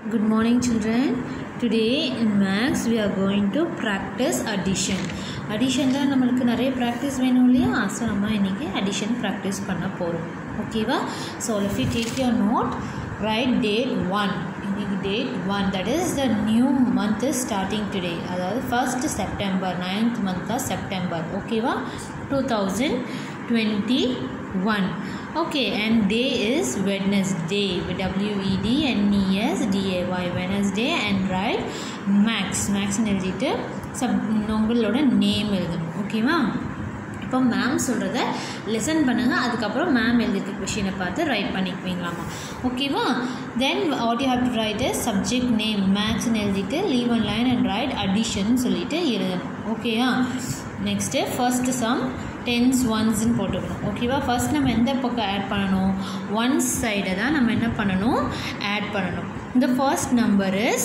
Good morning, children. Today in Max we are going to practice addition. Addition தான் நம்மளுக்கு நிறைய practice வேணும் இல்லையா ஸோ நம்ம இன்றைக்கி addition ப்ராக்டிஸ் பண்ண போகிறோம் ஓகேவா so if you take your note write date one இன்னைக்கு date one that is the new month is starting today அதாவது ஃபர்ஸ்ட் செப்டம்பர் நைன்த் மந்த் தான் செப்டம்பர் ஓகேவா two thousand twenty one okay and day is Wednesday W E D N E S D A Y Wednesday and write maths maths எழுதிட்டு sub உங்களோட name எழுதணும் ஓகேவா இப்போ ma'am சொல்கிறத lesson பண்ணுங்கள் அதுக்கப்புறம் மேம் எழுதிருக்க கொஷினை பார்த்து ரைட் பண்ணிக்குவீங்களாமா ஓகேவா then what you have to write subject name மேக்ஸ்னு எழுதிட்டு leave one line and write addition சொல்லிட்டு எழுதணும் ஓகேயா நெக்ஸ்ட்டு ஃபர்ஸ்ட் சம் டென்ஸ் ஒன்ஸ்ன்னு போட்டுக்கணும் ஓகேவா ஃபர்ஸ்ட் நம்ம எந்த பக்கம் ஆட் பண்ணணும் ஒன்ஸ் சைடை தான் நம்ம என்ன பண்ணணும் ஆட் பண்ணணும் இந்த first number is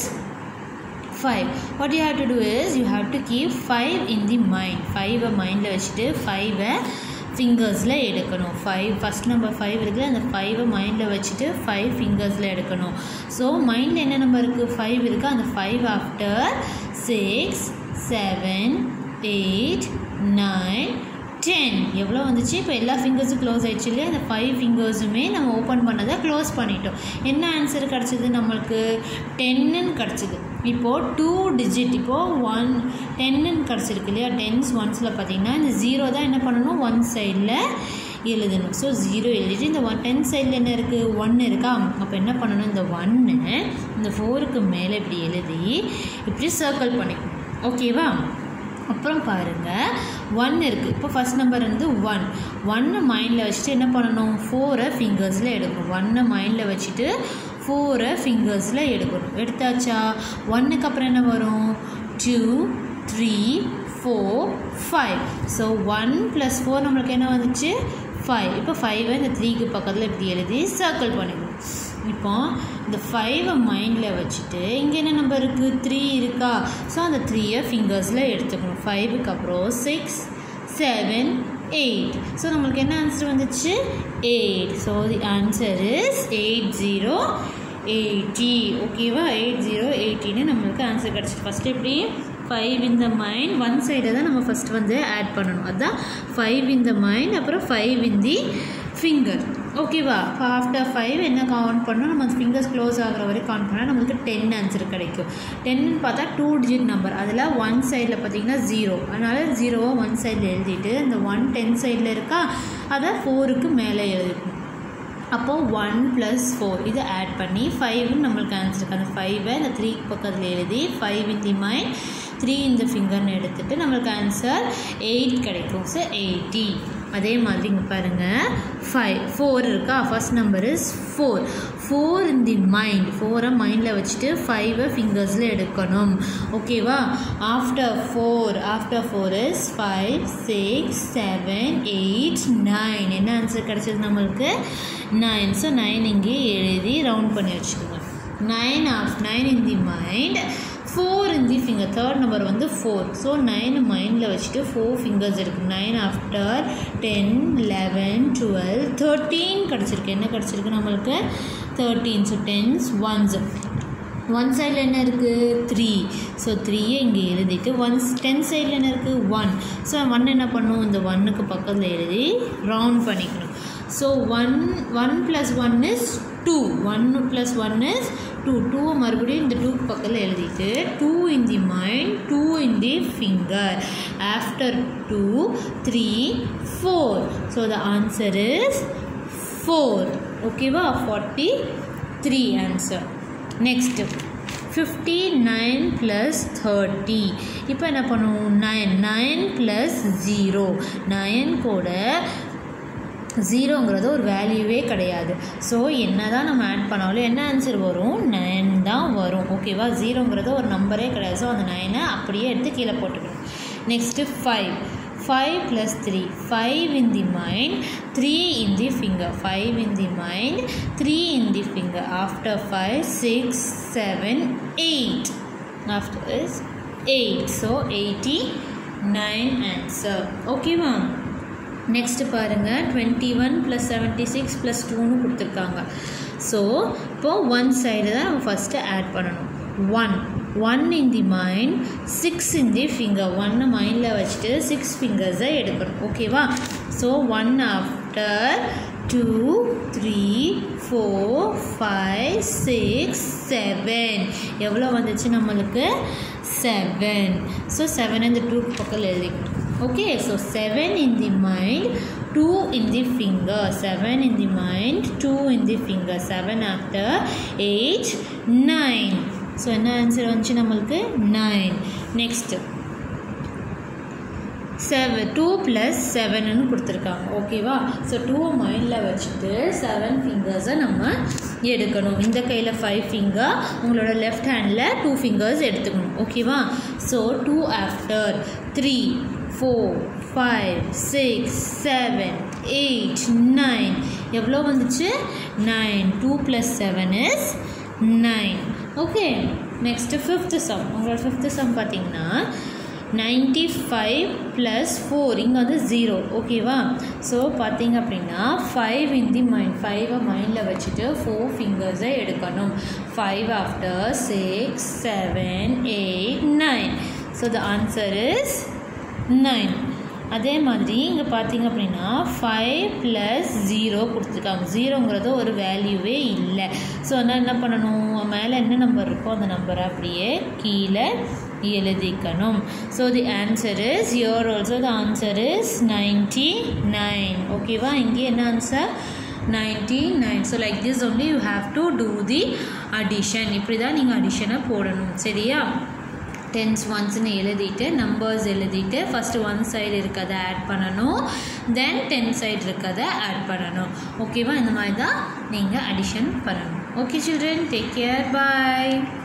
five what you have to do is you have to keep five in the mind ஃபைவை மைண்டில் வச்சுட்டு ஃபைவை ஃபிங்கர்ஸில் எடுக்கணும் ஃபைவ் ஃபஸ்ட் நம்பர் ஃபைவ் இருக்குது அந்த ஃபைவை மைண்டில் வச்சுட்டு ஃபைவ் ஃபிங்கர்ஸில் எடுக்கணும் ஸோ மைண்டில் என்ன நம்பர் இருக்குது ஃபைவ் இருக்குது அந்த five after six seven eight nine ten எவ்வளோ வந்துச்சு இப்போ எல்லா ஃபிங்கர்ஸும் க்ளோஸ் ஆயிடுச்சு இல்லையா அந்த ஃபைவ் ஃபிங்கர்ஸுமே நம்ம ஓப்பன் பண்ணதை க்ளோஸ் பண்ணிட்டோம் என்ன ஆன்சர் கிடச்சிது நம்மளுக்கு டென்னுன்னு கிடச்சிது இப்போது டூ டிஜிட் இப்போது ஒன் டென்னுன்னு கிடச்சிருக்கு இல்லையா டென்ஸ் ஒன்ஸில் பார்த்தீங்கன்னா இந்த ஜீரோ தான் என்ன பண்ணணும் ஒன் சைடில் எழுதணும் ஸோ ஜீரோ எழுதிட்டு இந்த ஒன் டென் சைடில் என்ன இருக்குது ஒன்று இருக்கா அப்போ என்ன பண்ணணும் இந்த ஒன்று இந்த ஃபோருக்கு மேலே இப்படி எழுதி இப்படி சர்க்கிள் பண்ணிக்கணும் ஓகேவா அப்புறம் பாருங்கள் ஒன் இருக்குது இப்போ ஃபஸ்ட் நம்பர் வந்து ஒன் ஒன்று மைண்டில் வச்சுட்டு என்ன பண்ணணும் ஃபோரை ஃபிங்கர்ஸில் எடுக்கணும் ஒன்னை மைண்டில் வச்சுட்டு ஃபோரை ஃபிங்கர்ஸில் எடுக்கணும் எடுத்தாச்சா ஒன்றுக்கு அப்புறம் என்ன வரும் two three four five so one plus four நம்மளுக்கு என்ன வந்துச்சு ஃபைவ் இப்போ ஃபைவை இந்த த்ரீக்கு பக்கத்தில் இப்படி எழுதி சர்க்கிள் பண்ணிக்கணும் இப்போ இந்த ஃபைவை மைண்டில் வச்சுட்டு இங்கே என்ன நம்பர் இருக்குது த்ரீ இருக்கா ஸோ அந்த த்ரீயை ஃபிங்கர்ஸில் எடுத்துக்கணும் ஃபைவுக்கு அப்புறம் சிக்ஸ் செவன் எயிட் ஸோ நம்மளுக்கு என்ன ஆன்சர் வந்துச்சு eight so the answer is eight zero eighty ஓகேவா எயிட் ஜீரோ எயிட்டின்னு நம்மளுக்கு ஆன்சர் கிடச்சிட்டு ஃபஸ்ட்டு எப்படி five in the mind one சைடை தான் நம்ம ஃபஸ்ட் வந்து ஆட் பண்ணணும் அதுதான் ஃபைவ் இன் த மைண்ட் அப்புறம் ஃபைவ் இன் தி ஃபிங்கர் ஓகேவா இப்போ ஆஃப்டர் ஃபைவ் என்ன கவுண்ட் பண்ணோம் நம்ம ஃபிங்கர்ஸ் க்ளோஸ் ஆகிற வரைக்கும் கவுண்ட் பண்ணால் நம்மளுக்கு டென் ஆன்சர் கிடைக்கும் டென்னு பார்த்தா டூ டிஜிட் நம்பர் அதில் ஒன் சைடில் பார்த்தீங்கன்னா ஜீரோ அதனால் ஜீரோவை ஒன் சைடில் எழுதிட்டு இந்த ஒன் டென் சைடில் இருக்கா அதை ஃபோருக்கு மேலே எழுதிக்கணும் அப்போது ஒன் ப்ளஸ் ஃபோர் இதை ஆட் பண்ணி ஃபைவ்னு நம்மளுக்கு ஆன்சர் இருக்குது அந்த ஃபைவை இந்த த்ரீ பக்கத்தில் எழுதி five in the mind three இந்த ஃபிங்கர்னு எடுத்துகிட்டு நம்மளுக்கு ஆன்சர் எயிட் கிடைக்கும் ஸோ எயிட்டி அதே மாதிரி இங்கே பாருங்கள் ஃபைவ் ஃபோர் இருக்கா first number is four four in the mind ஃபோரை மைண்டில் வச்சுட்டு ஃபைவை ஃபிங்கர்ஸில் எடுக்கணும் ஓகேவா after four after four is five six seven eight nine என்ன ஆன்சர் கிடச்சது நம்மளுக்கு நைன் ஸோ நைன் இங்கே எழுதி ரவுண்ட் பண்ணி வச்சுக்கோங்க nine of nine in the mind four in the finger third number வந்து ஃபோர் ஸோ நைன் மைண்டில் வச்சுட்டு ஃபோர் ஃபிங்கர்ஸ் இருக்குது nine after ten eleven twelve thirteen கிடச்சிருக்கு என்ன கிடச்சிருக்கு நம்மளுக்கு thirteen so tens ones one சைடில் என்ன இருக்குது த்ரீ ஸோ த்ரீயை இங்கே எழுதிட்டு ஒன்ஸ் டென் சைடில் என்ன இருக்குது ஒன் ஸோ ஒன் என்ன பண்ணும் இந்த ஒன்னுக்கு பக்கத்தில் எழுதி ரவுண்ட் பண்ணிக்கணும் so one one plus one is two ஒன்று ப்ளஸ் ஒன் இஸ் டூ டூவை மறுபடியும் இந்த டூக்கு பக்கத்தில் எழுதிட்டு two in the mind two in the finger after two three four so the answer is four ஓகேவா forty three answer next fifty nine plus thirty இப்போ என்ன பண்ணுவோம் nine nine plus zero nine கூட ஜீரோங்கிறது ஒரு வேல்யூவே கிடையாது ஸோ என்ன தான் நம்ம ஆட் பண்ணாலும் என்ன ஆன்சர் வரும் நைன் தான் வரும் ஓகேவா ஜீரோங்கிறது ஒரு நம்பரே கிடையாது ஸோ அந்த நைனை அப்படியே எடுத்து கீழே போட்டுக்கணும் next five five plus three five in the mind three in the finger five in the mind three in the finger after five six seven eight after is eight so eighty nine answer ஓகேவா next பாருங்கள் twenty one plus seventy six plus டூன்னு கொடுத்துருக்காங்க so இப்போது one side தான் நம்ம first add பண்ணணும் one one in the mind six in the finger ஒன்று மைண்டில் வச்சுட்டு சிக்ஸ் ஃபிங்கர்ஸை எடுக்கணும் ஓகேவா so one after two three four five six seven எவ்வளோ வந்துச்சு நம்மளுக்கு செவன் ஸோ செவன் இந்த டூ பக்கம் எழுதிக்கணும் okay so 7 in the mind 2 in the finger 7 in the mind 2 in the finger 7 after 8 9 so என்ன ஆன்சர் வந்துச்சு நம்மளுக்கு nine next seven two plus செவனுன்னு கொடுத்துருக்காங்க ஓகேவா ஸோ டூவை மைண்டில் வச்சுட்டு செவன் ஃபிங்கர்ஸை நம்ம எடுக்கணும் இந்த கையில் ஃபைவ் ஃபிங்கர் உங்களோட லெஃப்ட் ஹேண்டில் டூ ஃபிங்கர்ஸ் எடுத்துக்கணும் ஓகேவா so two after three four five six seven eight nine எவ்வளோ வந்துச்சு nine two plus seven is nine okay next fifth sum உங்களோட ஃபிஃப்த்து சம் பார்த்தீங்கன்னா நைன்ட்டி ஃபைவ் ப்ளஸ் ஃபோர் இங்கே வந்து ஜீரோ ஓகேவா ஸோ பார்த்தீங்க அப்படின்னா ஃபைவ் இன் தி மைண்ட் ஃபைவை மைண்டில் வச்சுட்டு ஃபோர் ஃபிங்கர்ஸை எடுக்கணும் five after six seven eight nine so the answer is nine அதே மாதிரி இங்கே பார்த்தீங்க அப்படின்னா ஃபைவ் ப்ளஸ் ஜீரோ கொடுத்துருக்காங்க ஜீரோங்கிறது ஒரு வேல்யூவே இல்லை ஸோ அதனால் என்ன பண்ணணும் மேலே என்ன நம்பர் இருக்கோ அந்த நம்பரை அப்படியே கீழே எழுதிக்கணும் so the answer is your also the answer is ninety nine ஓகேவா இங்கே என்ன answer ninety nine so like this only you have to do the addition இப்படி தான் நீங்கள் அடிஷனை போடணும் சரியா டென்ஸ் ஒன்ஸ்னு எழுதிட்டு நம்பர்ஸ் எழுதிட்டு ஃபஸ்ட்டு ஒன் சைடு இருக்கிறத ஆட் பண்ணணும் தென் டென் சைடு இருக்கிறத ஆட் பண்ணணும் ஓகேவா இந்த மாதிரி தான் நீங்கள் அடிஷன் பண்ணணும் ஓகே சில்ட்ரன் டேக் கேர் பாய்